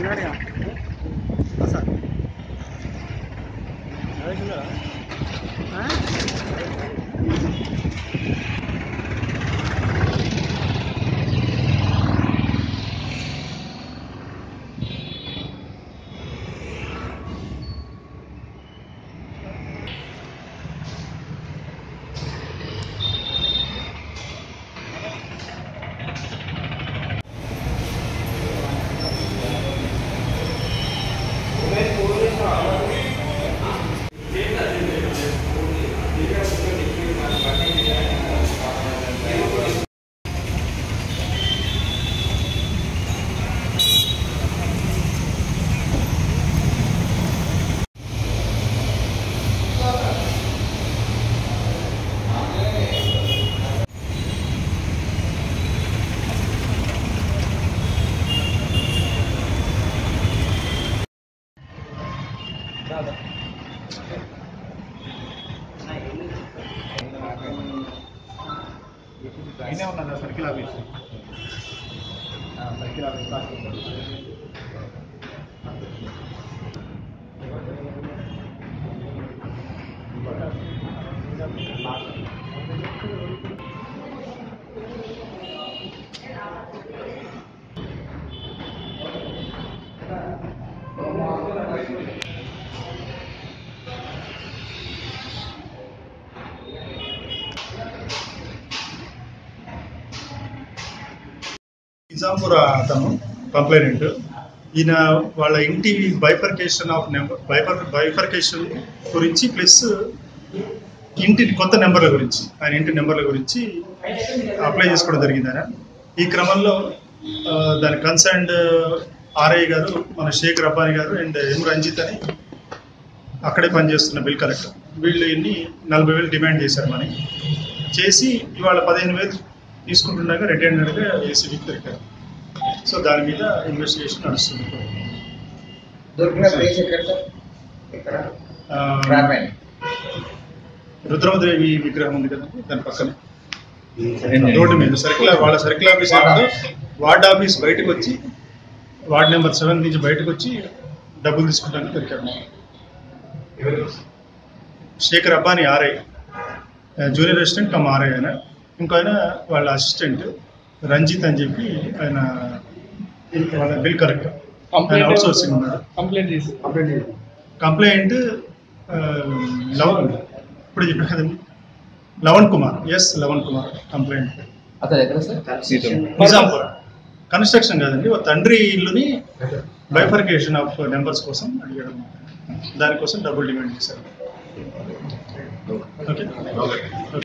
ఉన్నాడుగా సార్ అయినే ఉన్నదా circle office circle office Nizampura అతను కంప్లైనెంట్ ఈయన వాళ్ళ ఇంటి బైఫర్కేషన్ ఆఫ్ నెంబర్ బైఫర్ బైఫర్కేషన్ గురించి ప్లస్ ఇంటి కొత్త నెంబర్ల గురించి ఆయన ఇంటి నెంబర్ల గురించి అప్లై చేసుకోవడం జరిగింది ఆయన ఈ క్రమంలో ఆ, దాని కన్సర్న్డ్ ఆర్ఐ గారు మన షేక్ రబ్బాని గారు అండ్ ఎం రంజిత్ అని అక్కడే పనిచేస్తున్న బిల్ కలెక్టర్ వీళ్ళు ఇన్ని నలభై వేలు డిమాండ్ చేశారు మనీ చేసి ఇవాళ పదిహేను వేలు తీసుకుంటుండగా రిటైర్డ్గా ఏసీబీకి దొరికారు సో దాని మీద ఇన్వెస్టిగేషన్ నడుస్తుంది దొరికిన ప్లేస్ ఎక్కడ సార్ ఇక్కడ ఆ, రామాయణ రుద్రమదేవి విగ్రహం ఉంది కదండి దాని పక్కనే రోడ్డు మీద సర్కిల్ వాళ్ళ సర్కిల్ ఆఫీస్ ఏంటో వార్డ్ ఆఫీస్ బయటకు వచ్చి వార్డ్ నెంబర్ సెవెన్ నుంచి బయటకు వచ్చి డబ్బులు తీసుకుంటానికి దొరికారు శేఖర్ అబ్బాని RI junior assistant cum RI ఆయన ఇంకో ఆయన వాళ్ళ అసిస్టెంట్ రంజిత్ అని చెప్పి ఆయన వాళ్ళ బిల్ కలెక్టర్ ఆయన అవుట్ సోర్సింగ్ ఉన్నాడు కంప్లైంట్ చేసి కంప్లైంట్ లవన్ ఇప్పుడు చెప్పాను కదండి లవణ్ కుమార్ ఎస్ లవణ్ కుమార్ కంప్లైంట్ అతను ఎక్కడ సార్ నిజాంపూర్ కన్స్ట్రక్షన్ కాదండి ఒక తండ్రి ఇల్లుని బైఫర్కేషన్ ఆఫ్ నెంబర్స్ కోసం అడిగడం దానికోసం డబ్బులు డిమాండ్ చేశారు ఓకే